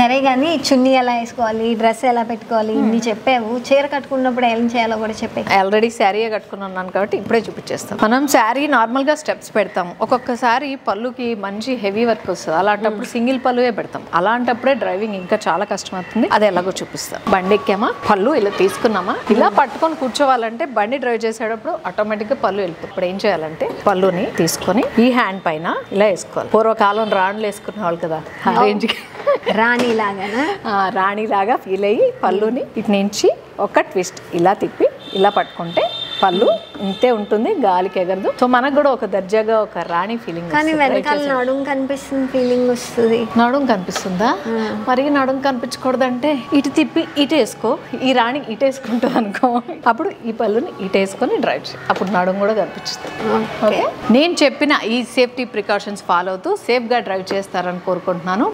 సరే కానీ చున్నీ ఎలా వేసుకోవాలి డ్రెస్ ఎలా పెట్టుకోవాలి ఇన్ని చెప్పావు చీర కట్టుకున్నప్పుడు ఏం చేయాలో కూడా చెప్పే ఆల్రెడీ శారీయే కట్టుకున్నాను కాబట్టి ఇప్పుడే చూపించేస్తాం మనం శారీ నార్మల్గా స్టెప్స్ పెడతాం ఒక్కొక్కసారి పళ్ళుకి మంచి హెవీ వర్క్ వస్తుంది అలాంటప్పుడు సింగిల్ పళ్ళువే పెడతాం అలాంటప్పుడే డ్రైవింగ్ ఇంకా చాలా కష్టం అవుతుంది అది ఎలాగో చూపిస్తాం బండి ఎక్కామా పళ్ళు ఇలా తీసుకున్నామా ఇలా పట్టుకొని కూర్చోవాలంటే బండి డ్రైవ్ చేసేటప్పుడు ఆటోమేటిక్గా పళ్ళు వెళ్ళిపోతుంది ఇప్పుడు ఏం చేయాలంటే పళ్ళుని తీసుకొని ఈ హ్యాండ్ పైన ఇలా వేసుకోవాలి పూర్వకాలం రాణులు వేసుకునే వాళ్ళు కదా ఆ రేంజ్కి రాణి లాగానా ఆ, రాణిలాగా ఫీల్ అయ్యి పళ్ళుని ఇటు నుంచి ఒక ట్విస్ట్ ఇలా తిప్పి ఇలా పట్టుకుంటే పళ్ళు ఇంతే ఉంటుంది గాలికి ఎగరదు సో మనకు కూడా ఒక దర్జాగా ఒక రాణి ఫీలింగ్ కానీ వెనకాల నడుము కనిపిస్తుంది ఫీలింగ్ వస్తుంది నడుం కనిపిస్తుందా మరి నడుం కనిపించకూడదంటే ఇటు తిప్పి ఇటు వేసుకో ఈ రాణి ఇటు వేసుకుంటుంది అనుకో అప్పుడు ఈ పళ్ళుని ఇటు వేసుకొని డ్రైవ్ చేయి అప్పుడు నడుం కూడా కనిపిస్తుంది ఓకే నేను చెప్పిన ఈ సేఫ్టీ ప్రికాషన్స్ ఫాలో అవుతూ సేఫ్గా డ్రైవ్ చేస్తారని కోరుకుంటున్నాను